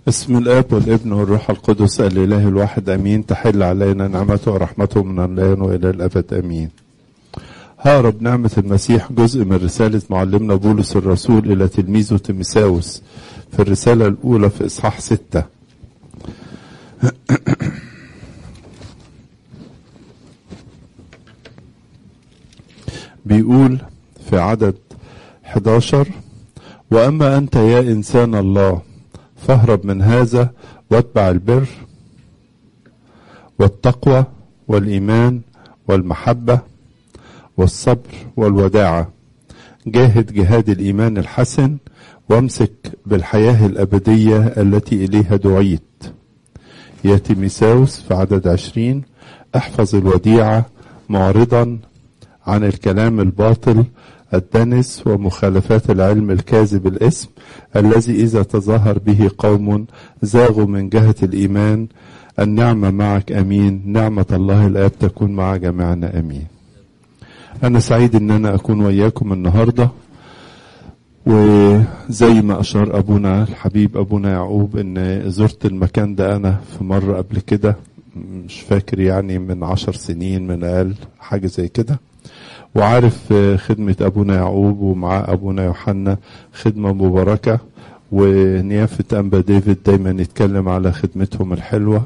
اسم الاب والابن والروح القدس الاله الواحد امين تحل علينا نعمته ورحمته من الان والى الابد امين هارب نعمة المسيح جزء من رسالة معلمنا بولس الرسول إلى تلميذه تيمساوس في الرسالة الأولى في إصحاح ستة بيقول في عدد 11 وأما أنت يا إنسان الله فاهرب من هذا واتبع البر والتقوى والإيمان والمحبة والصبر والوداعة جاهد جهاد الإيمان الحسن وامسك بالحياة الأبدية التي إليها دعيت يا تيميساوس في عدد عشرين احفظ الوديعة معرضا عن الكلام الباطل الدنس ومخالفات العلم الكاذب الاسم الذي إذا تظاهر به قوم زاغوا من جهة الإيمان النعمة معك أمين نعمة الله الآب تكون مع جميعنا أمين أنا سعيد إن أنا أكون وياكم النهاردة وزي ما أشار أبونا الحبيب أبونا يعقوب إن زرت المكان ده أنا في مرة قبل كده مش فاكر يعني من عشر سنين من أقل حاجة زي كده وعارف خدمة أبونا يعقوب ومع أبونا يوحنا خدمة مباركة ونيافة أنبا ديفيد دايما يتكلم على خدمتهم الحلوة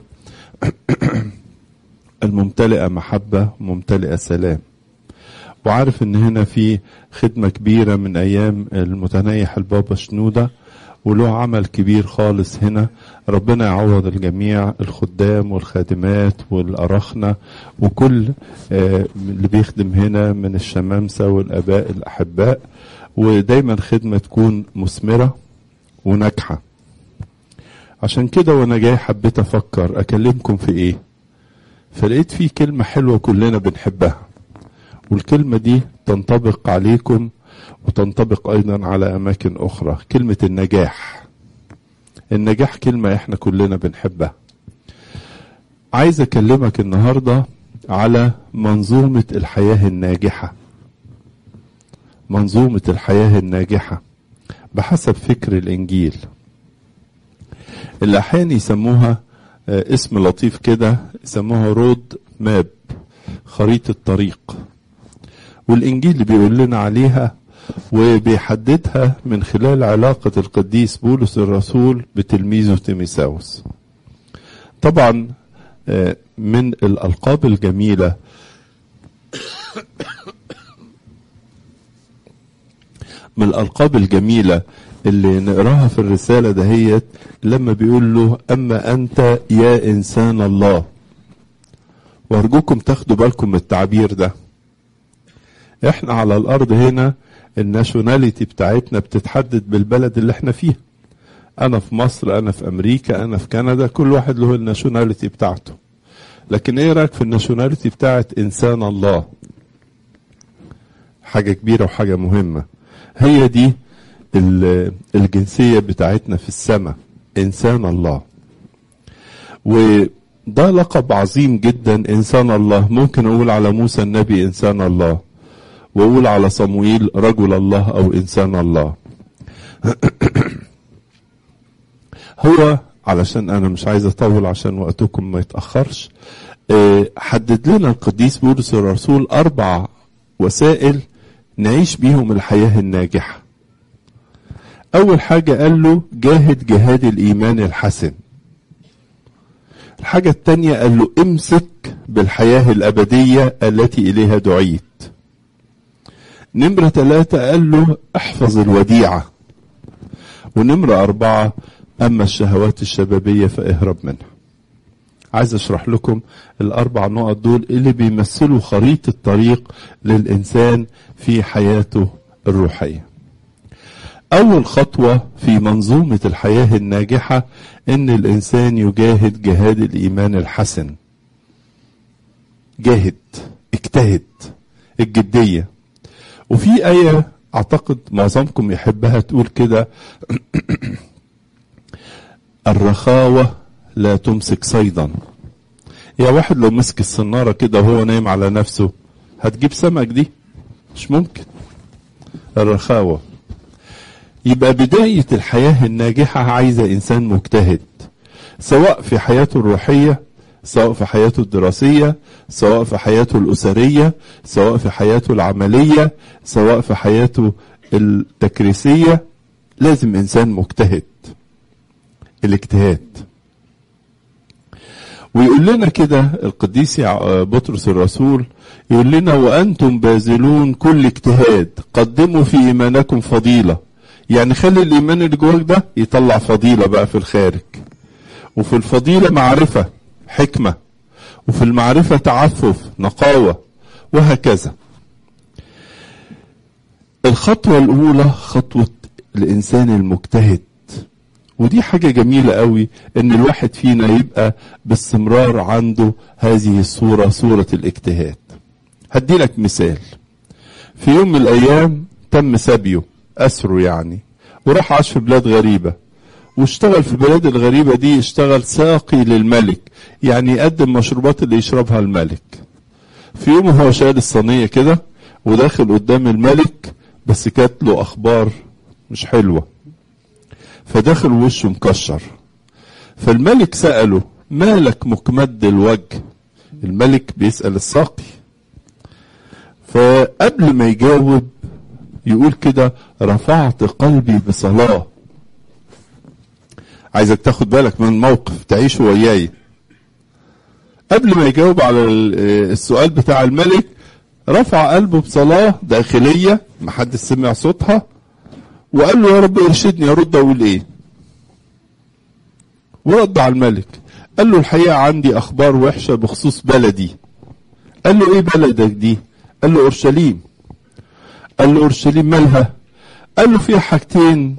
الممتلئة محبة ممتلئة سلام وعارف ان هنا في خدمة كبيرة من ايام المتنيح البابا شنودة وله عمل كبير خالص هنا ربنا يعوض الجميع الخدام والخادمات والأرخنة وكل اللي بيخدم هنا من الشمامسة والآباء الأحباء ودايما خدمة تكون مثمرة وناجحة عشان كده وانا جاي حبيت افكر اكلمكم في ايه فلقيت في كلمة حلوة كلنا بنحبها والكلمة دي تنطبق عليكم وتنطبق أيضا على أماكن أخرى كلمة النجاح النجاح كلمة إحنا كلنا بنحبها عايز أكلمك النهاردة على منظومة الحياة الناجحة منظومة الحياة الناجحة بحسب فكر الإنجيل اللي أحيانا يسموها اسم لطيف كده يسموها رود ماب خريطة طريق والإنجيل بيقول لنا عليها وبيحددها من خلال علاقة القديس بولس الرسول بتلميذه تيميساوس طبعا من الألقاب الجميلة من الألقاب الجميلة اللي نقراها في الرسالة دهيت لما بيقول له أما أنت يا إنسان الله وأرجوكم تاخدوا بالكم من التعبير ده احنا على الارض هنا الناشوناليتي بتاعتنا بتتحدد بالبلد اللي احنا فيها انا في مصر انا في امريكا انا في كندا كل واحد له الناشوناليتي بتاعته لكن ايه رايك في الناشوناليتي بتاعت انسان الله حاجه كبيره وحاجه مهمه هي دي الجنسيه بتاعتنا في السماء انسان الله وده لقب عظيم جدا انسان الله ممكن اقول على موسى النبي انسان الله واقول على صموئيل رجل الله او انسان الله هو علشان انا مش عايز اطول عشان وقتكم ما يتاخرش حدد لنا القديس بولس الرسول اربع وسائل نعيش بيهم الحياه الناجحه اول حاجه قال له جاهد جهاد الايمان الحسن الحاجه الثانيه قال له امسك بالحياه الابديه التي اليها دعيت نمرة ثلاثة قال له احفظ الوديعة ونمرة أربعة أما الشهوات الشبابية فاهرب منها عايز أشرح لكم الأربع نقط دول اللي بيمثلوا خريطة الطريق للإنسان في حياته الروحية أول خطوة في منظومة الحياة الناجحة إن الإنسان يجاهد جهاد الإيمان الحسن جاهد اجتهد الجديه وفي آية أعتقد معظمكم يحبها تقول كده الرخاوة لا تمسك صيدا يا واحد لو مسك الصنارة كده وهو نايم على نفسه هتجيب سمك دي مش ممكن الرخاوة يبقى بداية الحياة الناجحة عايزة إنسان مجتهد سواء في حياته الروحية سواء في حياته الدراسية سواء في حياته الأسرية سواء في حياته العملية سواء في حياته التكريسية لازم إنسان مجتهد الاجتهاد ويقول لنا كده القديس بطرس الرسول يقول لنا وأنتم باذلون كل اجتهاد قدموا في إيمانكم فضيلة يعني خلي الإيمان اللي جواك ده يطلع فضيلة بقى في الخارج وفي الفضيلة معرفة حكمة وفي المعرفة تعفف نقاوة وهكذا الخطوة الأولى خطوة الإنسان المجتهد ودي حاجة جميلة قوي إن الواحد فينا يبقى باستمرار عنده هذه الصورة صورة الاجتهاد هدي لك مثال في يوم من الأيام تم سبيه أسره يعني وراح عاش في بلاد غريبة واشتغل في البلاد الغريبة دي اشتغل ساقي للملك يعني يقدم مشروبات اللي يشربها الملك في يوم هو شايل الصينية كده وداخل قدام الملك بس كانت له أخبار مش حلوة فداخل وشه مكشر فالملك سأله مالك مكمد الوجه الملك بيسأل الساقي فقبل ما يجاوب يقول كده رفعت قلبي بصلاة عايزك تاخد بالك من الموقف تعيشه وياي قبل ما يجاوب على السؤال بتاع الملك رفع قلبه بصلاة داخلية محدش سمع صوتها وقال له يا رب ارشدني ارد اقول ايه ورد على الملك قال له الحقيقة عندي اخبار وحشة بخصوص بلدي قال له ايه بلدك دي قال له اورشليم قال له اورشليم مالها قال له فيها حاجتين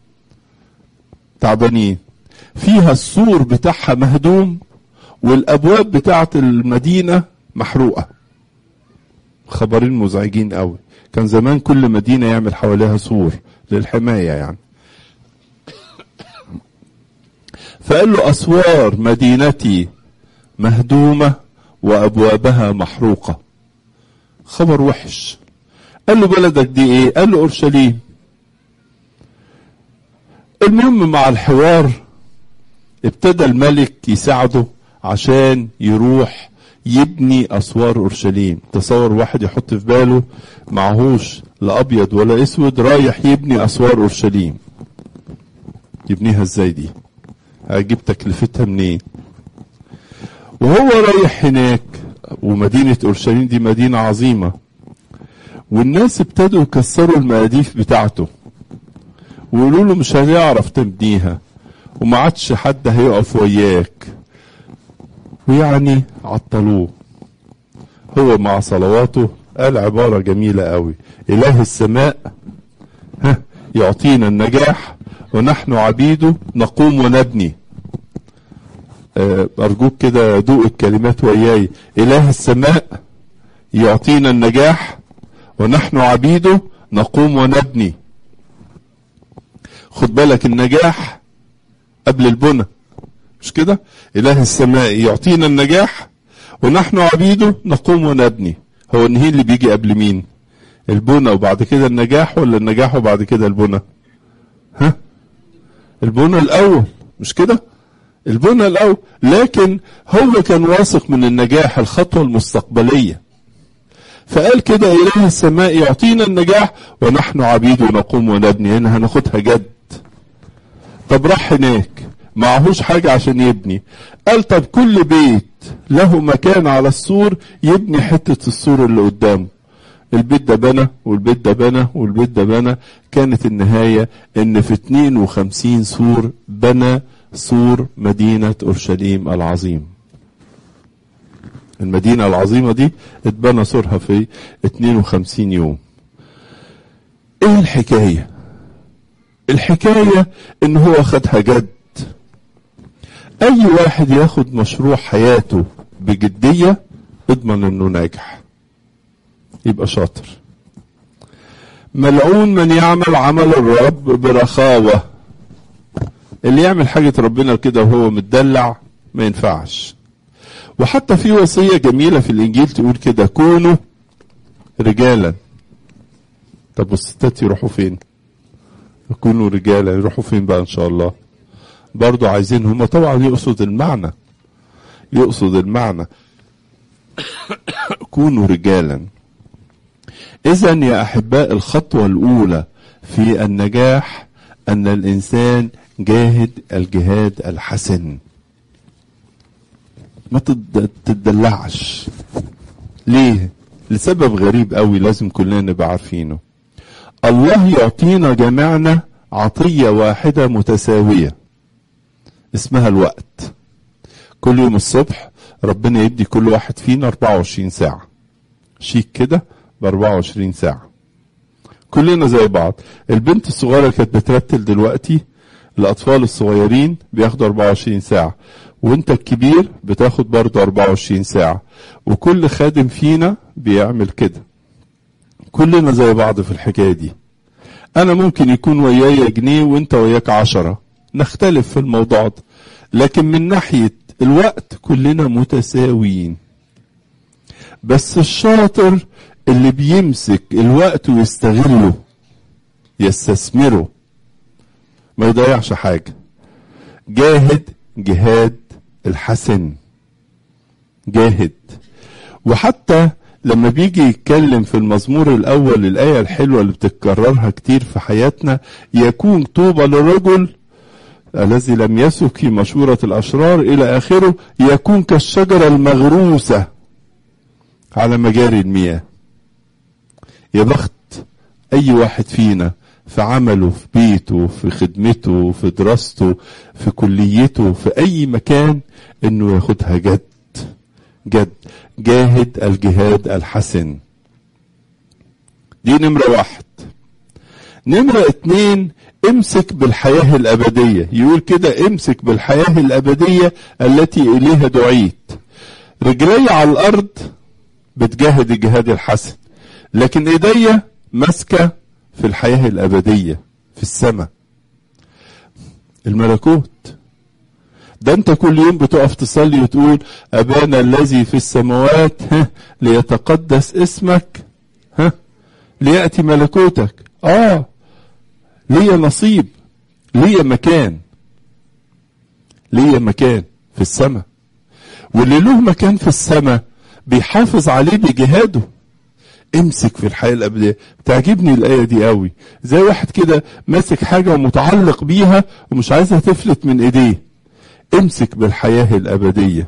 تعبانين فيها السور بتاعها مهدوم والابواب بتاعه المدينه محروقه خبرين مزعجين قوي كان زمان كل مدينه يعمل حواليها سور للحمايه يعني فقال له اسوار مدينتي مهدومه وابوابها محروقه خبر وحش قال له بلدك دي ايه قال له اورشليم المهم مع الحوار ابتدى الملك يساعده عشان يروح يبني اسوار اورشليم تصور واحد يحط في باله معهوش لا ابيض ولا اسود رايح يبني اسوار اورشليم يبنيها ازاي دي هجيب تكلفتها منين وهو رايح هناك ومدينة اورشليم دي مدينة عظيمة والناس ابتدوا يكسروا المقاديف بتاعته ويقولوا له مش هنعرف تبنيها وما عادش حد هيقف وياك ويعني عطلوه هو مع صلواته قال عبارة جميلة قوي إله السماء ها يعطينا النجاح ونحن عبيده نقوم ونبني أرجوك كده دوق الكلمات وياي إله السماء يعطينا النجاح ونحن عبيده نقوم ونبني خد بالك النجاح قبل البنى مش كده اله السماء يعطينا النجاح ونحن عبيده نقوم ونبني هو النهي اللي بيجي قبل مين البنى وبعد كده النجاح ولا النجاح وبعد كده البنى ها البنى الاول مش كده البنى الاول لكن هو كان واثق من النجاح الخطوه المستقبليه فقال كده اله السماء يعطينا النجاح ونحن عبيده نقوم ونبني هنا هناخدها جد طب راح هناك معهوش حاجة عشان يبني قال طب كل بيت له مكان على السور يبني حتة السور اللي قدامه البيت ده بنى والبيت ده بنى والبيت ده بنى كانت النهاية ان في 52 سور بنى سور مدينة اورشليم العظيم المدينة العظيمة دي اتبنى سورها في 52 يوم ايه الحكاية الحكاية ان هو خدها جد اي واحد ياخد مشروع حياته بجدية اضمن انه ناجح يبقى شاطر ملعون من يعمل عمل الرب برخاوة اللي يعمل حاجة ربنا كده وهو متدلع ما ينفعش وحتى في وصية جميلة في الإنجيل تقول كده كونوا رجالا طب والستات يروحوا فين كونوا رجالا يروحوا فين بقى ان شاء الله برضو عايزين هم طبعا يقصد المعنى يقصد المعنى كونوا رجالا اذا يا احباء الخطوه الاولى في النجاح ان الانسان جاهد الجهاد الحسن ما تد- تتدلعش ليه لسبب غريب قوي لازم كلنا نبقى عارفينه الله يعطينا جميعنا عطيه واحده متساويه اسمها الوقت كل يوم الصبح ربنا يدي كل واحد فينا 24 ساعة شيك كده ب 24 ساعة كلنا زي بعض البنت الصغيرة كانت بترتل دلوقتي الأطفال الصغيرين بياخدوا 24 ساعة وانت الكبير بتاخد برضه 24 ساعة وكل خادم فينا بيعمل كده كلنا زي بعض في الحكاية دي أنا ممكن يكون وياي جنيه وانت وياك عشرة نختلف في الموضوع ده لكن من ناحية الوقت كلنا متساويين بس الشاطر اللي بيمسك الوقت ويستغله يستثمره ما يضيعش حاجة جاهد جهاد الحسن جاهد وحتى لما بيجي يتكلم في المزمور الأول الآية الحلوة اللي بتتكررها كتير في حياتنا يكون طوبى للرجل الذي لم يسك في مشورة الأشرار إلى آخره يكون كالشجرة المغروسة على مجاري المياه يا بخت أي واحد فينا في عمله في بيته في خدمته في دراسته في كليته في أي مكان إنه ياخدها جد جد جاهد الجهاد الحسن دي نمرة واحد نمرة اتنين امسك بالحياة الأبدية يقول كده امسك بالحياة الأبدية التي إليها دعيت رجلي على الأرض بتجاهد الجهاد الحسن لكن إيديا ماسكة في الحياة الأبدية في السماء الملكوت ده انت كل يوم بتقف تصلي وتقول ابانا الذي في السماوات ها ليتقدس اسمك ها لياتي ملكوتك اه ليا نصيب ليا مكان ليا مكان في السماء واللي له مكان في السماء بيحافظ عليه بجهاده امسك في الحياه الابديه بتعجبني الايه دي قوي زي واحد كده ماسك حاجه ومتعلق بيها ومش عايزها تفلت من ايديه امسك بالحياه الابديه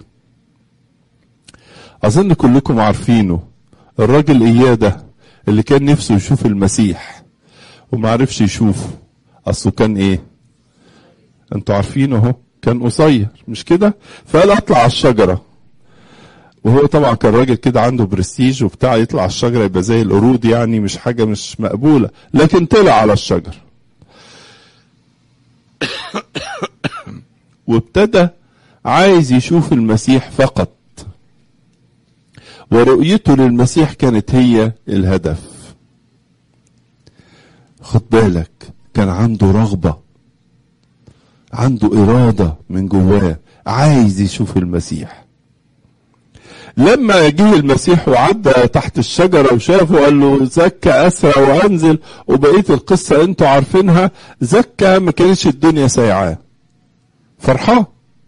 اظن كلكم عارفينه الراجل اياه ده اللي كان نفسه يشوف المسيح وما عرفش يشوفه اصله كان ايه انتوا عارفينه اهو كان قصير مش كده فقال اطلع على الشجره وهو طبعا كان راجل كده عنده برستيج وبتاع يطلع على الشجره يبقى زي القرود يعني مش حاجه مش مقبوله لكن طلع على الشجر وابتدى عايز يشوف المسيح فقط ورؤيته للمسيح كانت هي الهدف خد بالك كان عنده رغبة عنده إرادة من جواه عايز يشوف المسيح لما جه المسيح وعدى تحت الشجرة وشافه قال له زكى أسرع وأنزل وبقية القصة أنتوا عارفينها زكى ما كانش الدنيا سايعاه فرحان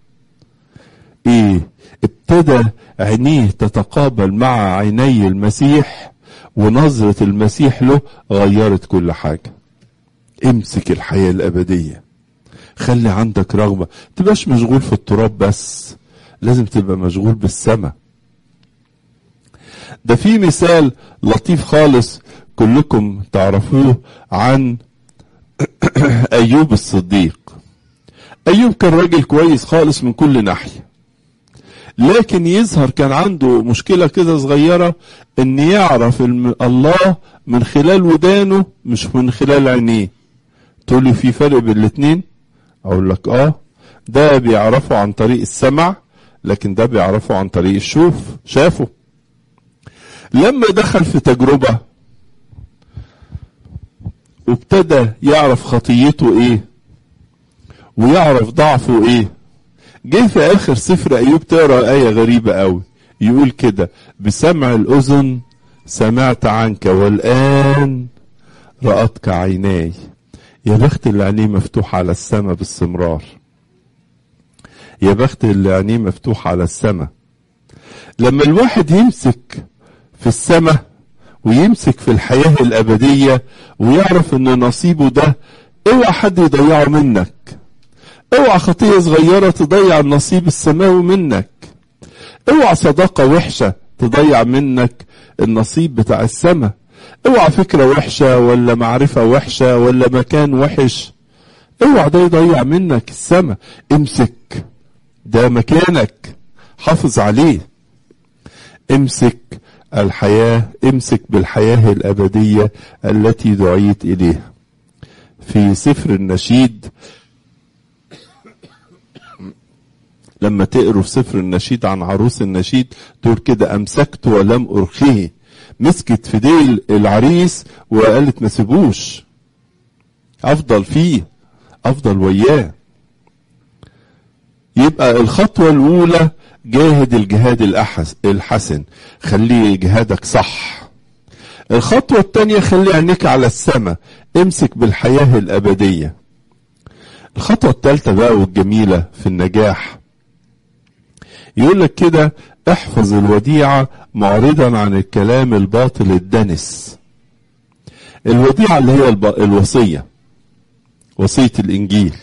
ايه ابتدى عينيه تتقابل مع عيني المسيح ونظرة المسيح له غيرت كل حاجة امسك الحياة الأبدية خلي عندك رغبة تبقاش مشغول في التراب بس لازم تبقى مشغول بالسماء ده في مثال لطيف خالص كلكم تعرفوه عن أيوب الصديق أيوب كان راجل كويس خالص من كل ناحية لكن يظهر كان عنده مشكلة كده صغيرة ان يعرف الم... الله من خلال ودانه مش من خلال عينيه تقول لي في فرق بين الاتنين اقول لك اه ده بيعرفه عن طريق السمع لكن ده بيعرفه عن طريق الشوف شافه لما دخل في تجربة وابتدى يعرف خطيته ايه ويعرف ضعفه ايه جه في اخر سفر ايوب تقرا ايه غريبه قوي يقول كده بسمع الاذن سمعت عنك والان رأتك عيناي يا بخت اللي عينيه مفتوح على السماء باستمرار يا بخت اللي عينيه مفتوح على السماء لما الواحد يمسك في السماء ويمسك في الحياة الأبدية ويعرف إن نصيبه ده اوعى حد يضيعه منك اوعى خطية صغيرة تضيع النصيب السماوي منك اوعى صداقة وحشة تضيع منك النصيب بتاع السماء اوعى فكرة وحشة ولا معرفة وحشة ولا مكان وحش اوعى ده يضيع منك السماء امسك ده مكانك حافظ عليه امسك الحياة امسك بالحياة الأبدية التي دعيت إليها في سفر النشيد لما تقروا في سفر النشيد عن عروس النشيد تقول كده أمسكت ولم أرخيه مسكت في ديل العريس وقالت ما سيبوش أفضل فيه أفضل وياه يبقى الخطوة الأولى جاهد الجهاد الأحس الحسن خلي جهادك صح الخطوة الثانية خلي عينيك على السماء امسك بالحياة الأبدية الخطوة الثالثة بقى والجميلة في النجاح يقول لك كده احفظ الوديعة معرضا عن الكلام الباطل الدنس الوديعة اللي هي الب... الوصية وصية الإنجيل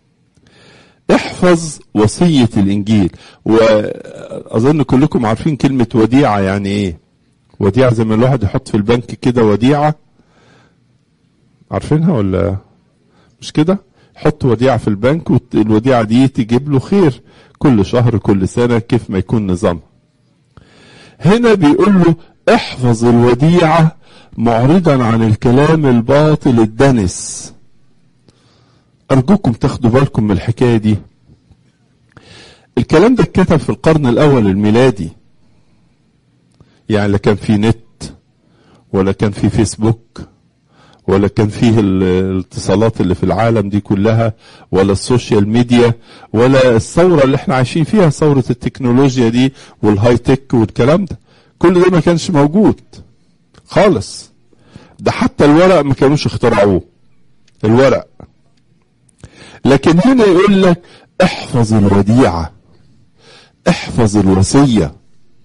احفظ وصية الإنجيل وأظن كلكم عارفين كلمة وديعة يعني إيه وديعة زي ما الواحد يحط في البنك كده وديعة عارفينها ولا مش كده حط وديعة في البنك والوديعة دي تجيب له خير كل شهر كل سنة كيف ما يكون نظام هنا بيقول له احفظ الوديعة معرضا عن الكلام الباطل الدنس أرجوكم تاخدوا بالكم من الحكاية دي الكلام ده اتكتب في القرن الأول الميلادي يعني لا كان في نت ولا كان في فيسبوك ولا كان فيه الاتصالات اللي في العالم دي كلها ولا السوشيال ميديا ولا الثورة اللي احنا عايشين فيها ثورة التكنولوجيا دي والهاي تك والكلام ده كل ده ما كانش موجود خالص ده حتى الورق ما كانوش اخترعوه الورق لكن هنا يقول لك احفظ الوديعة احفظ الوصية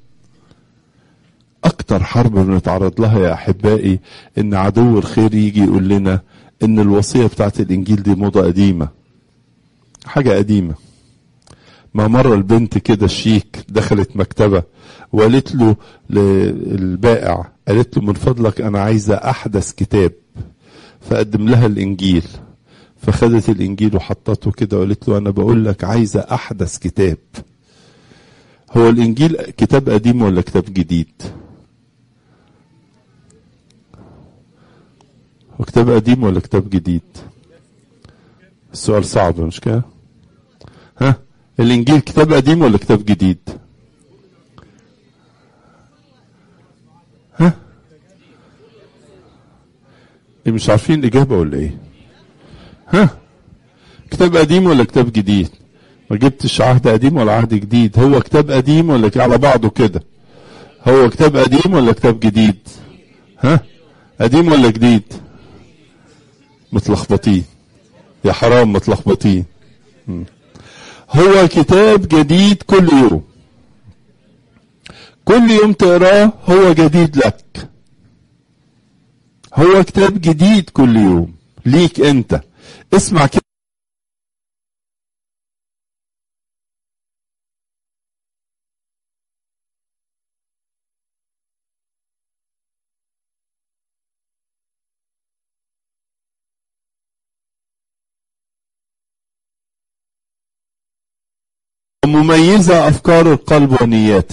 اكتر حرب بنتعرض لها يا احبائي ان عدو الخير يجي يقول لنا ان الوصية بتاعت الانجيل دي موضة قديمة حاجة قديمة ما مرة البنت كده الشيك دخلت مكتبة وقالت له للبائع قالت له من فضلك انا عايزة احدث كتاب فقدم لها الانجيل فخدت الانجيل وحطته كده وقالت له انا بقول لك عايزة احدث كتاب هو الانجيل كتاب قديم ولا كتاب جديد هو كتاب قديم ولا كتاب جديد السؤال صعب مش كده ها الانجيل كتاب قديم ولا كتاب جديد ها إيه مش عارفين الاجابه ولا ايه ها كتاب قديم ولا كتاب جديد ما جبتش عهد قديم ولا عهد جديد هو كتاب قديم ولا على بعضه كده هو كتاب قديم ولا كتاب جديد ها قديم ولا جديد متلخبطين يا حرام متلخبطين هو كتاب جديد كل يوم كل يوم تقراه هو جديد لك هو كتاب جديد كل يوم ليك انت اسمع كده ومميزة أفكار القلب ونياته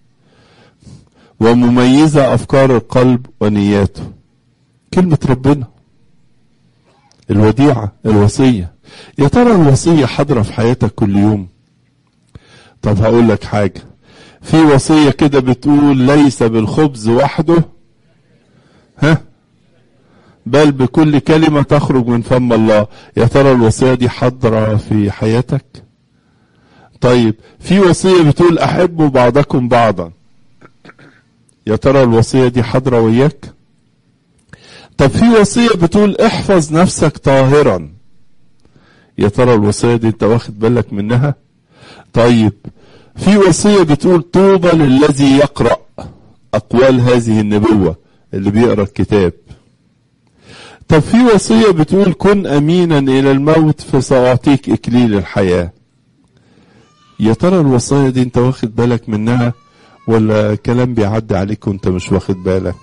ومميزة أفكار القلب ونياته كلمة ربنا الوديعة الوصية يا ترى الوصية حاضرة في حياتك كل يوم طب هقول لك حاجة في وصية كده بتقول ليس بالخبز وحده ها بل بكل كلمة تخرج من فم الله يا ترى الوصية دي حاضرة في حياتك طيب في وصية بتقول أحبوا بعضكم بعضا يا ترى الوصية دي حاضرة وياك طب في وصية بتقول احفظ نفسك طاهرا يا ترى الوصية دي انت واخد بالك منها طيب في وصية بتقول طوبى للذي يقرأ أقوال هذه النبوة اللي بيقرأ الكتاب طب في وصية بتقول كن أمينا إلى الموت فسأعطيك إكليل الحياة يا ترى الوصايا دي انت واخد بالك منها ولا كلام بيعدي عليك وانت مش واخد بالك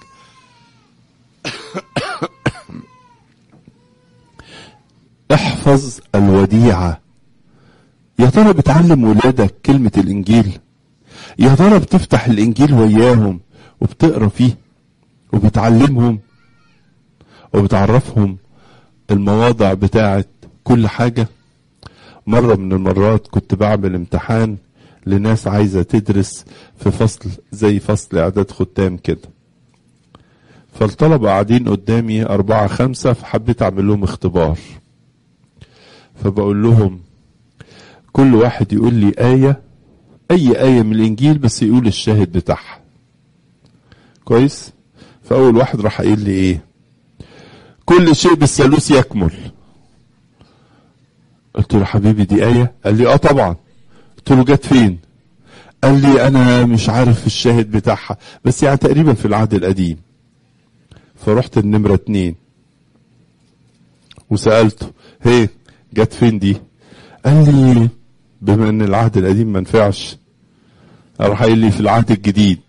احفظ الوديعة يا ترى بتعلم ولادك كلمة الإنجيل يا ترى بتفتح الإنجيل وياهم وبتقرا فيه وبتعلمهم وبتعرفهم المواضع بتاعت كل حاجة مرة من المرات كنت بعمل امتحان لناس عايزة تدرس في فصل زي فصل إعداد ختام كده فالطلبة قاعدين قدامي أربعة خمسة فحبيت أعمل لهم اختبار فبقول لهم كل واحد يقول لي آية أي آية من الإنجيل بس يقول الشاهد بتاعها كويس فأول واحد راح قايل لي إيه كل شيء بالثالوث يكمل قلت له حبيبي دي آية قال لي اه طبعا قلت له جت فين قال لي انا مش عارف الشاهد بتاعها بس يعني تقريبا في العهد القديم فرحت النمرة اتنين وسألته هي جت فين دي قال لي بما ان العهد القديم ما نفعش راح قايل لي في العهد الجديد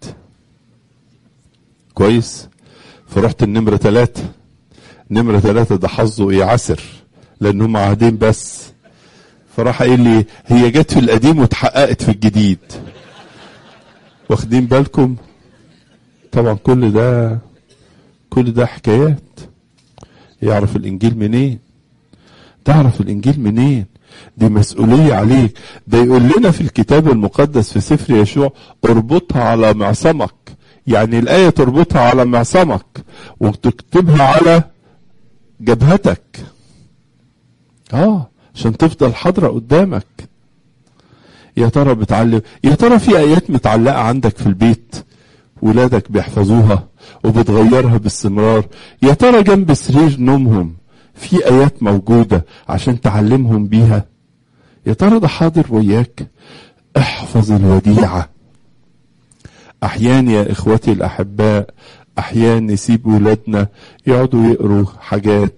كويس فرحت النمرة ثلاثة نمرة ثلاثة ده حظه ايه عسر لان هم عهدين بس فراح قايل لي هي جت في القديم واتحققت في الجديد واخدين بالكم طبعا كل ده كل ده حكايات يعرف الانجيل منين تعرف الانجيل منين دي مسؤولية عليك ده يقول لنا في الكتاب المقدس في سفر يشوع اربطها على معصمك يعني الآية تربطها على معصمك وتكتبها على جبهتك اه عشان تفضل حاضرة قدامك يا ترى بتعلم يا ترى في آيات متعلقة عندك في البيت ولادك بيحفظوها وبتغيرها باستمرار يا ترى جنب سرير نومهم في آيات موجودة عشان تعلمهم بيها يا ترى ده حاضر وياك احفظ الوديعة أحيانا يا إخوتي الأحباء أحيانا نسيب ولادنا يقعدوا يقروا حاجات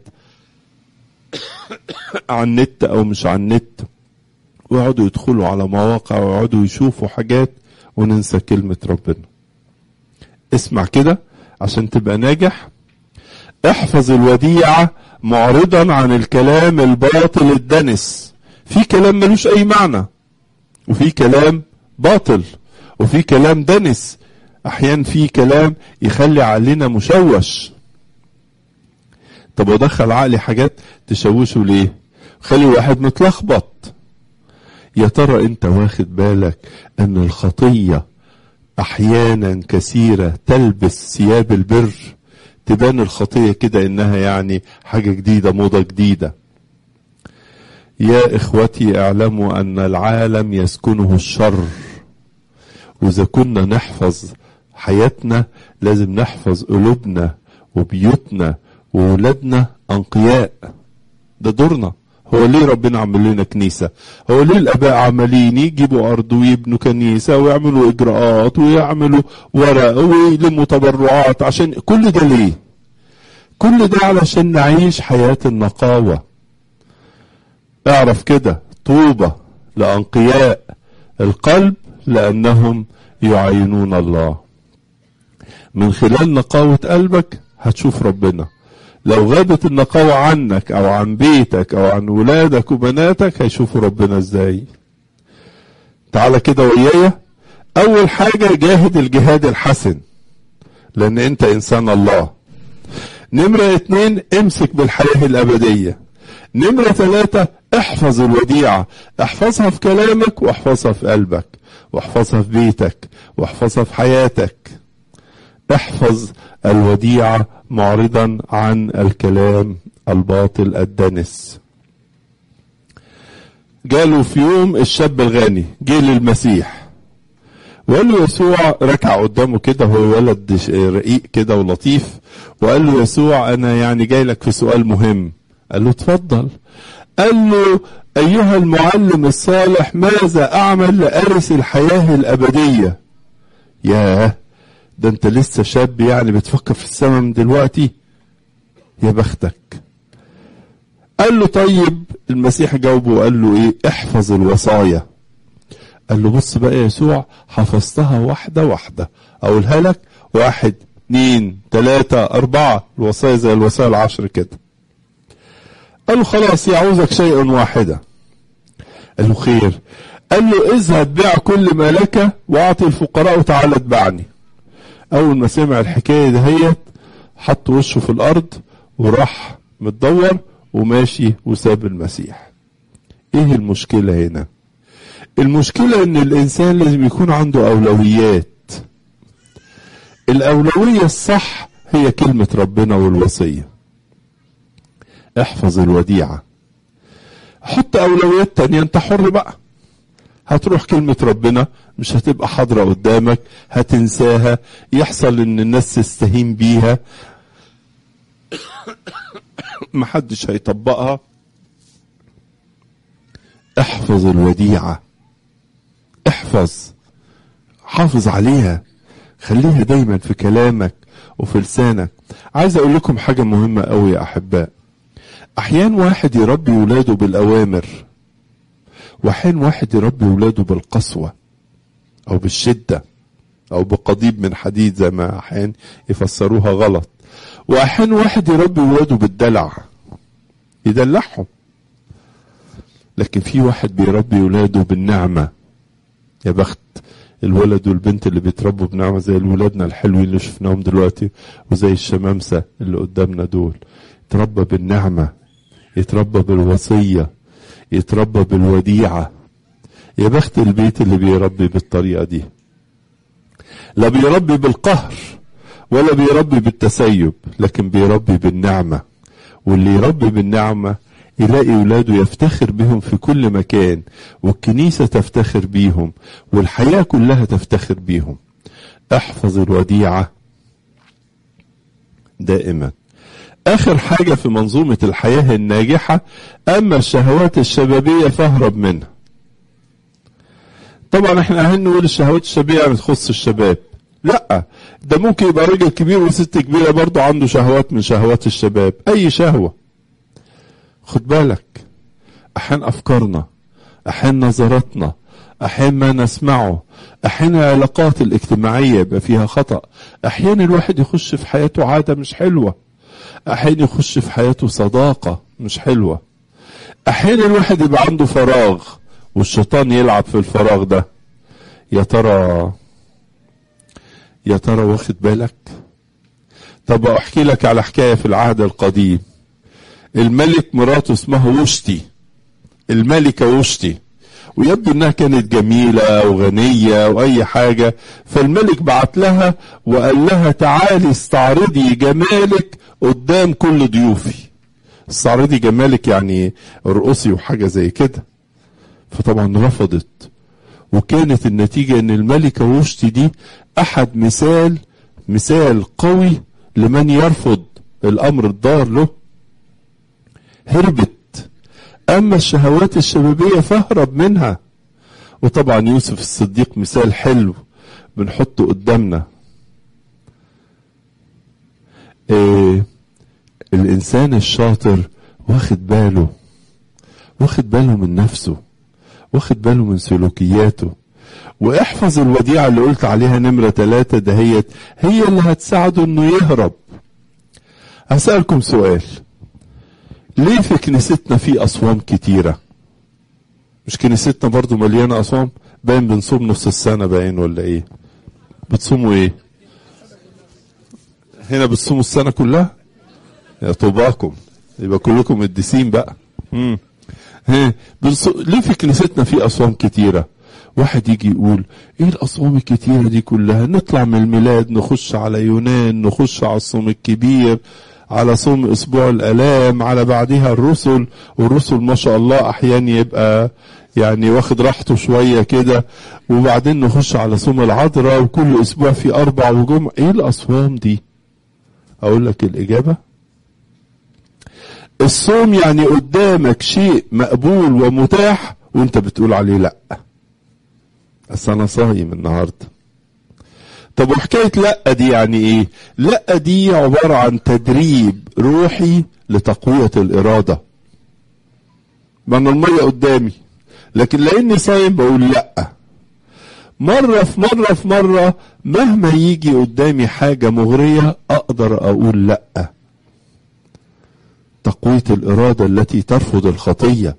على النت أو مش على النت ويقعدوا يدخلوا على مواقع ويقعدوا يشوفوا حاجات وننسى كلمة ربنا اسمع كده عشان تبقى ناجح احفظ الوديعة معرضا عن الكلام الباطل الدنس في كلام ملوش اي معنى وفي كلام باطل وفي كلام دنس احيانا في كلام يخلي عقلنا مشوش طب ودخل عقلي حاجات تشوشه ليه خلي واحد متلخبط يا ترى انت واخد بالك ان الخطية احيانا كثيرة تلبس ثياب البر تبان الخطية كده انها يعني حاجة جديدة موضة جديدة يا اخوتي اعلموا ان العالم يسكنه الشر واذا كنا نحفظ حياتنا لازم نحفظ قلوبنا وبيوتنا وولادنا انقياء ده دورنا هو ليه ربنا عمل لنا كنيسة هو ليه الاباء عمالين يجيبوا ارض ويبنوا كنيسة ويعملوا اجراءات ويعملوا ورق ويلموا تبرعات عشان كل ده ليه كل ده علشان نعيش حياة النقاوة اعرف كده طوبى لأنقياء القلب لأنهم يعينون الله من خلال نقاوة قلبك هتشوف ربنا لو غابت النقاوة عنك او عن بيتك او عن ولادك وبناتك هيشوفوا ربنا ازاي تعالى كده ويايا اول حاجة جاهد الجهاد الحسن لان انت انسان الله نمرة اتنين امسك بالحياة الابدية نمرة ثلاثة احفظ الوديعة احفظها في كلامك واحفظها في قلبك واحفظها في بيتك واحفظها في حياتك احفظ الوديعة معرضا عن الكلام الباطل الدنس جاله في يوم الشاب الغني جه للمسيح وقال له يسوع ركع قدامه كده هو ولد رقيق كده ولطيف وقال له يسوع انا يعني جاي لك في سؤال مهم قال له اتفضل قال له ايها المعلم الصالح ماذا اعمل لارث الحياه الابديه ياه ده انت لسه شاب يعني بتفكر في السماء من دلوقتي يا بختك قال له طيب المسيح جاوبه وقال له ايه احفظ الوصايا قال له بص بقى يا يسوع حفظتها واحدة واحدة اقولها لك واحد اثنين ثلاثة أربعة الوصايا زي الوصايا العشر كده قال له خلاص يعوزك شيء واحدة قال له خير قال له اذهب بيع كل ما لك واعطي الفقراء وتعالى اتبعني اول ما سمع الحكايه دهيت حط وشه في الارض وراح متدور وماشي وساب المسيح ايه المشكله هنا المشكله ان الانسان لازم يكون عنده اولويات الاولويه الصح هي كلمه ربنا والوصيه احفظ الوديعه حط اولويات تانية انت حر بقى هتروح كلمة ربنا مش هتبقى حاضرة قدامك هتنساها يحصل ان الناس تستهين بيها محدش هيطبقها احفظ الوديعة احفظ حافظ عليها خليها دايما في كلامك وفي لسانك عايز اقول لكم حاجة مهمة قوي يا احباء احيان واحد يربي ولاده بالاوامر واحيان واحد يربي ولاده بالقسوة او بالشدة او بقضيب من حديد زي ما احيان يفسروها غلط واحيان واحد يربي ولاده بالدلع يدلعهم لكن في واحد بيربي ولاده بالنعمة يا بخت الولد والبنت اللي بيتربوا بنعمة زي الولادنا الحلوين اللي شفناهم دلوقتي وزي الشمامسة اللي قدامنا دول يتربى بالنعمة يتربى بالوصية يتربى بالوديعة يا بخت البيت اللي بيربي بالطريقة دي لا بيربي بالقهر ولا بيربي بالتسيب لكن بيربي بالنعمة واللي يربي بالنعمة يلاقي ولاده يفتخر بهم في كل مكان والكنيسة تفتخر بيهم والحياة كلها تفتخر بيهم احفظ الوديعة دائما اخر حاجة في منظومة الحياة الناجحة اما الشهوات الشبابية فاهرب منها طبعا احنا عايزين نقول الشهوات الشبابية يعني تخص الشباب لا ده ممكن يبقى راجل كبير وست كبيرة برضه عنده شهوات من شهوات الشباب اي شهوة خد بالك احيان افكارنا احيان نظراتنا احيان ما نسمعه احيان العلاقات الاجتماعية يبقى فيها خطأ احيان الواحد يخش في حياته عادة مش حلوة احيان يخش في حياته صداقة مش حلوة احيان الواحد يبقى عنده فراغ والشيطان يلعب في الفراغ ده يا ترى يا ترى واخد بالك طب احكي لك على حكاية في العهد القديم الملك مراته اسمها وشتي الملكة وشتي ويبدو انها كانت جميلة وغنية واي حاجة فالملك بعت لها وقال لها تعالي استعرضي جمالك قدام كل ضيوفي استعرضي جمالك يعني ارقصي وحاجة زي كده فطبعا رفضت وكانت النتيجة ان الملكة وشتي دي احد مثال مثال قوي لمن يرفض الامر الضار له هربت اما الشهوات الشبابية فاهرب منها وطبعا يوسف الصديق مثال حلو بنحطه قدامنا إيه الانسان الشاطر واخد باله واخد باله من نفسه واخد باله من سلوكياته واحفظ الوديعة اللي قلت عليها نمرة ثلاثة دهيت هي اللي هتساعده انه يهرب هسألكم سؤال ليه في كنيستنا في أصوام كتيرة مش كنيستنا برضو مليانة أصوام باين بنصوم نص السنة باين ولا ايه بتصوموا ايه هنا بتصوموا السنة كلها يا طوباكم يبقى كلكم قديسين بقى مم. بنصو... ليه في كنيستنا في أصوام كتيرة واحد يجي يقول ايه الاصوام الكتيرة دي كلها نطلع من الميلاد نخش على يونان نخش على الصوم الكبير على صوم اسبوع الالام على بعدها الرسل والرسل ما شاء الله احيانا يبقى يعني واخد راحته شويه كده وبعدين نخش على صوم العذراء وكل اسبوع في اربع وجمع ايه الاصوام دي اقول لك الاجابه الصوم يعني قدامك شيء مقبول ومتاح وانت بتقول عليه لا بس انا صايم النهارده طب وحكايه لا دي يعني ايه لا دي عباره عن تدريب روحي لتقويه الاراده ما انا الميه قدامي لكن لاني صايم بقول لا مرة في مرة في مرة مهما يجي قدامي حاجة مغرية أقدر أقول لأ تقوية الإرادة التي ترفض الخطية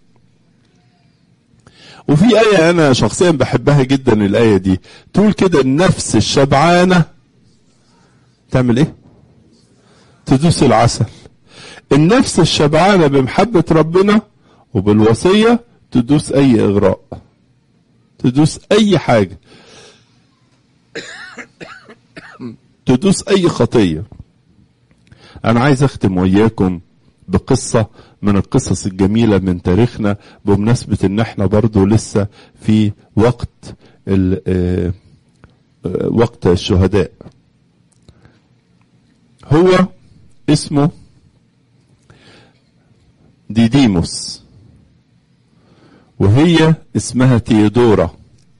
وفي آية أنا شخصيا بحبها جدا الآية دي تقول كده النفس الشبعانة تعمل إيه؟ تدوس العسل النفس الشبعانة بمحبة ربنا وبالوصية تدوس أي إغراء تدوس أي حاجة تدوس أي خطية أنا عايز أختم وإياكم بقصة من القصص الجميلة من تاريخنا بمناسبة ان احنا برضو لسه في وقت وقت الشهداء هو اسمه ديديموس وهي اسمها تيودورا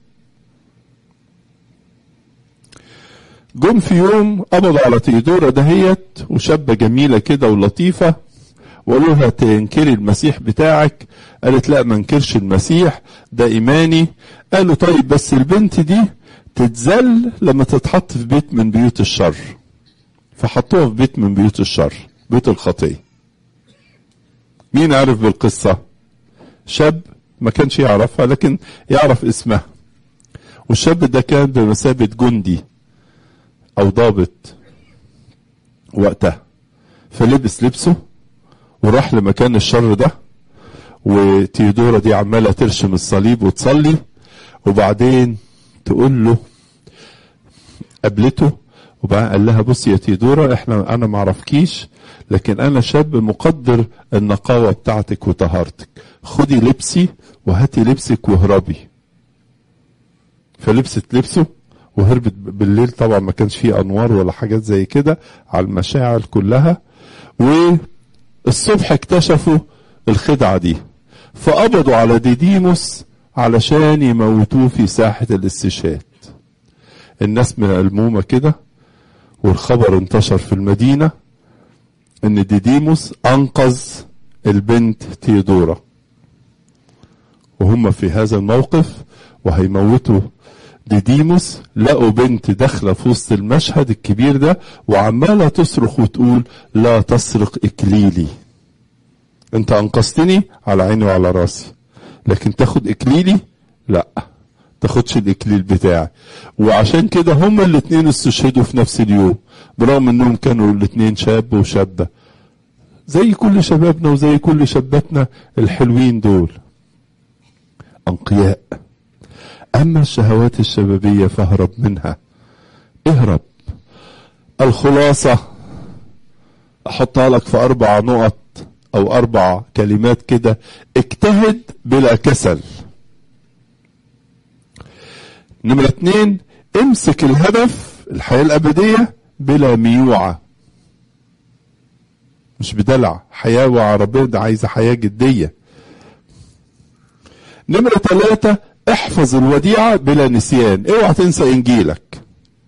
جم في يوم قبضوا على تيودورا دهيت وشابة جميلة كده ولطيفة وقالوا لها تنكري المسيح بتاعك قالت لا ما انكرش المسيح ده ايماني قالوا طيب بس البنت دي تتذل لما تتحط في بيت من بيوت الشر فحطوها في بيت من بيوت الشر بيت الخطيه مين عرف بالقصه شاب ما كانش يعرفها لكن يعرف اسمها والشاب ده كان بمثابه جندي او ضابط وقتها فلبس لبسه وراح لمكان الشر ده وتيودورا دي عمالة ترشم الصليب وتصلي وبعدين تقول له قابلته وبعدين قال لها بصي يا تيودورا احنا انا ما اعرفكيش لكن انا شاب مقدر النقاوة بتاعتك وطهارتك خدي لبسي وهاتي لبسك واهربي فلبست لبسه وهربت بالليل طبعا ما كانش فيه انوار ولا حاجات زي كده على المشاعل كلها و الصبح اكتشفوا الخدعة دي فقبضوا على ديديموس علشان يموتوه في ساحة الاستشهاد الناس ملمومة كده والخبر انتشر في المدينة ان ديديموس انقذ البنت تيودورا وهم في هذا الموقف وهيموتوا ديديموس لقوا بنت داخله في وسط المشهد الكبير ده وعماله تصرخ وتقول لا تسرق اكليلي انت انقذتني على عيني وعلى راسي لكن تاخد اكليلي لا تاخدش الاكليل بتاعي وعشان كده هما الاتنين استشهدوا في نفس اليوم برغم انهم كانوا الاتنين شاب وشابه زي كل شبابنا وزي كل شاباتنا الحلوين دول انقياء أما الشهوات الشبابية فاهرب منها اهرب الخلاصة أحطها لك في أربع نقط أو أربع كلمات كده اجتهد بلا كسل نمرة اتنين امسك الهدف الحياة الأبدية بلا ميوعة مش بدلع حياة وعربية ده عايزة حياة جدية نمرة ثلاثة احفظ الوديعة بلا نسيان اوعى تنسى انجيلك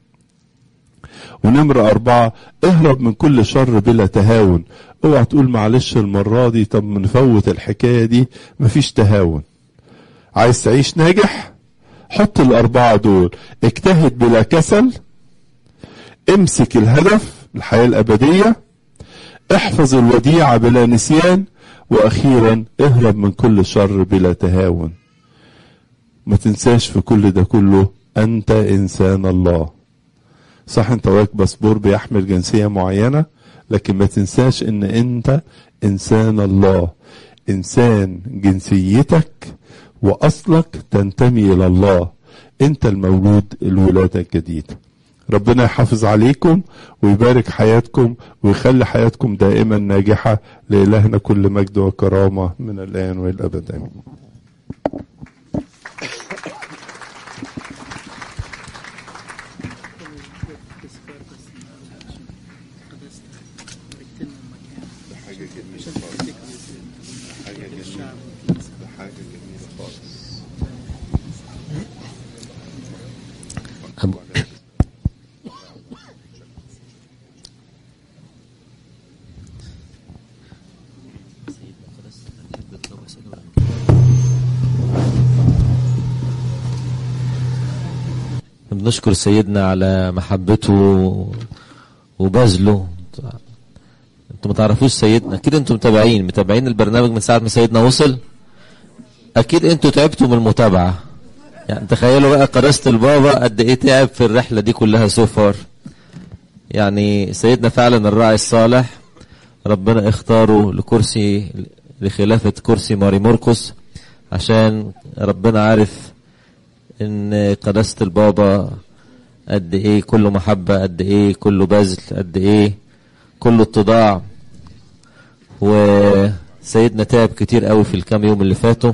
ونمرة أربعة اهرب من كل شر بلا تهاون اوعى تقول معلش المرة دي طب نفوت الحكاية دي مفيش تهاون عايز تعيش ناجح حط الأربعة دول اجتهد بلا كسل امسك الهدف الحياة الأبدية احفظ الوديعة بلا نسيان وأخيرا اهرب من كل شر بلا تهاون ما تنساش في كل ده كله أنت إنسان الله صح أنت وراك باسبور بيحمل جنسية معينة لكن ما تنساش أن أنت إنسان الله إنسان جنسيتك وأصلك تنتمي إلى الله أنت المولود الولادة الجديدة ربنا يحافظ عليكم ويبارك حياتكم ويخلي حياتكم دائما ناجحة لإلهنا كل مجد وكرامة من الآن والأبد آمين بنشكر سيدنا على محبته وبذله انتوا ما تعرفوش سيدنا اكيد انتوا متابعين متابعين البرنامج من ساعه ما سيدنا وصل اكيد انتوا تعبتوا من المتابعه يعني تخيلوا بقى قداسه البابا قد ايه تعب في الرحله دي كلها سوفار يعني سيدنا فعلا الراعي الصالح ربنا اختاره لكرسي لخلافه كرسي ماري مرقس عشان ربنا عارف ان قداسة البابا قد ايه كله محبة قد ايه كله بذل قد ايه كله اتضاع وسيدنا تعب كتير قوي في الكام يوم اللي فاتوا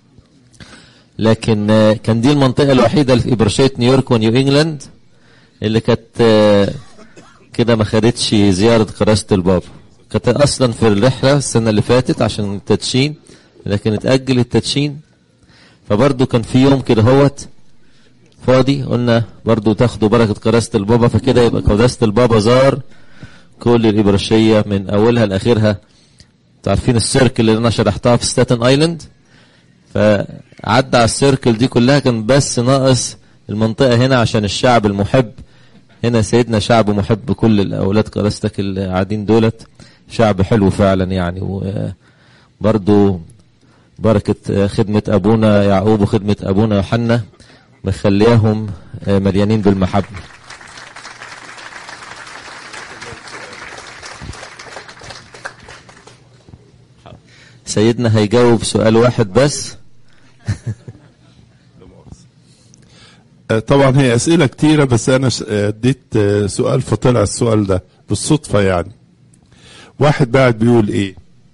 لكن كان دي المنطقة الوحيدة في برشاية نيويورك ونيو انجلاند اللي كانت كده ما خدتش زيارة قداسة البابا كانت اصلا في الرحلة السنة اللي فاتت عشان التدشين لكن اتأجل التدشين فبرضه كان في يوم كده هوت فاضي قلنا برضو تاخدوا بركة قداسة البابا فكده يبقى قداسة البابا زار كل الإبرشية من أولها لآخرها عارفين السيركل اللي أنا شرحتها في ستاتن آيلاند فعدى على السيركل دي كلها كان بس ناقص المنطقة هنا عشان الشعب المحب هنا سيدنا شعب محب كل الأولاد قداستك اللي قاعدين دولت شعب حلو فعلا يعني وبرضو بركة خدمة أبونا يعقوب وخدمة أبونا يوحنا مخلياهم مليانين بالمحبة سيدنا هيجاوب سؤال واحد بس طبعا هي أسئلة كتيرة بس أنا اديت سؤال فطلع السؤال ده بالصدفة يعني واحد بعد بيقول إيه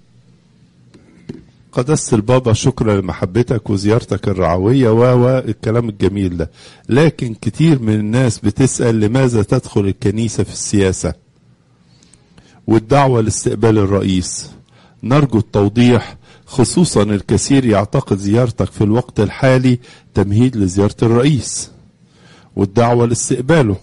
قداسة البابا شكرا لمحبتك وزيارتك الرعوية و الكلام الجميل ده لكن كتير من الناس بتسأل لماذا تدخل الكنيسة في السياسة والدعوة لاستقبال الرئيس نرجو التوضيح خصوصا الكثير يعتقد زيارتك في الوقت الحالي تمهيد لزيارة الرئيس والدعوة لاستقباله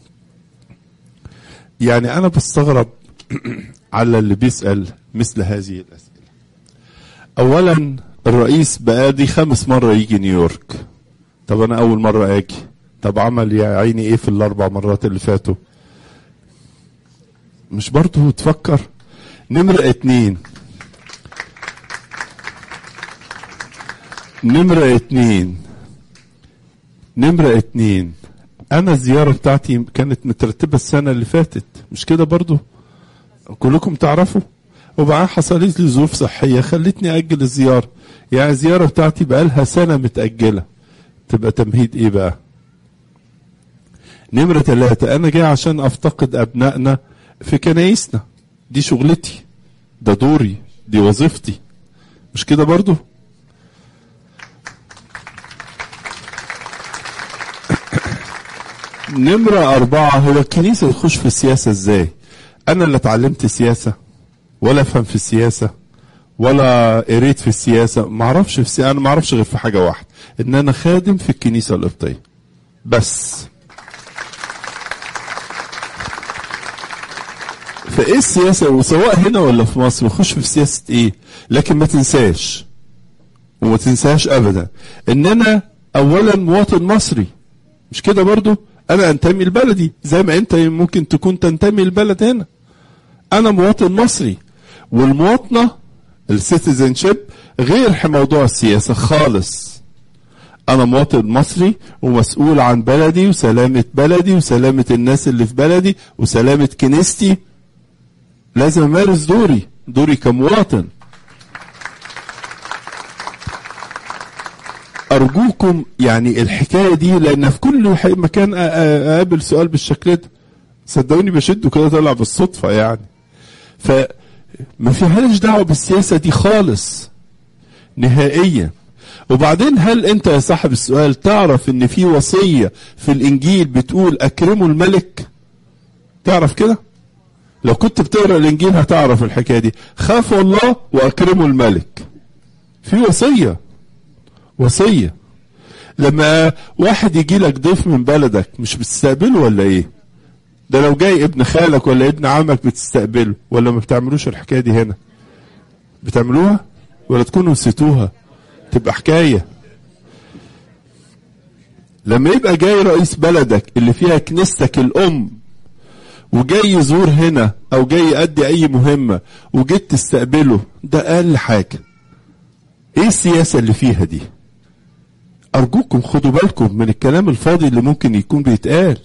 يعني أنا بستغرب على اللي بيسأل مثل هذه الأسئلة اولا الرئيس بقى دي خامس مرة يجي نيويورك طب انا اول مرة اجي طب عمل يا عيني ايه في الاربع مرات اللي فاتوا مش برضه تفكر نمرة اتنين نمرة اتنين نمرة اتنين انا الزيارة بتاعتي كانت مترتبة السنة اللي فاتت مش كده برضه كلكم تعرفوا وبعدين حصلت لي ظروف صحية خلتني أجل الزيارة يعني الزيارة بتاعتي بقالها سنة متأجلة تبقى تمهيد إيه بقى نمرة ثلاثة أنا جاي عشان أفتقد أبنائنا في كنايسنا دي شغلتي ده دوري دي وظيفتي مش كده برضو نمرة أربعة هو الكنيسة تخش في السياسة إزاي أنا اللي اتعلمت سياسة ولا افهم في السياسه ولا قريت في السياسه ما اعرفش في السياسة. انا ما اعرفش غير في حاجه واحده ان انا خادم في الكنيسه القبطيه بس فايه السياسه وسواء هنا ولا في مصر نخش في سياسه ايه لكن ما تنساش وما تنساش ابدا ان انا اولا مواطن مصري مش كده برضو انا انتمي لبلدي زي ما انت ممكن تكون تنتمي لبلد هنا انا مواطن مصري والمواطنه السيتيزن شيب غير موضوع السياسه خالص انا مواطن مصري ومسؤول عن بلدي وسلامه بلدي وسلامه الناس اللي في بلدي وسلامه كنيستي لازم امارس دوري دوري كمواطن ارجوكم يعني الحكايه دي لان في كل ح- مكان أ- أ- اقابل سؤال بالشكل ده صدقوني بشده كده طلع بالصدفه يعني فما فيهاش دعوه بالسياسه دي خالص نهائيا وبعدين هل انت يا صاحب السؤال تعرف ان في وصيه في الانجيل بتقول اكرموا الملك تعرف كده لو كنت بتقرا الانجيل هتعرف الحكايه دي خافوا الله واكرموا الملك في وصيه وصيه لما واحد يجي لك ضيف من بلدك مش بتستقبله ولا ايه ده لو جاي ابن خالك ولا ابن عمك بتستقبله ولا ما بتعملوش الحكايه دي هنا بتعملوها ولا تكونوا نسيتوها تبقى حكايه لما يبقى جاي رئيس بلدك اللي فيها كنيستك الام وجاي يزور هنا او جاي يأدي اي مهمه وجيت تستقبله ده اقل حاجه ايه السياسه اللي فيها دي ارجوكم خدوا بالكم من الكلام الفاضي اللي ممكن يكون بيتقال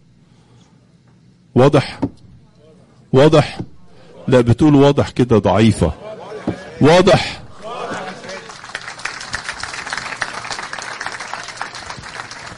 واضح واضح لا بتقول واضح كده ضعيفه واضح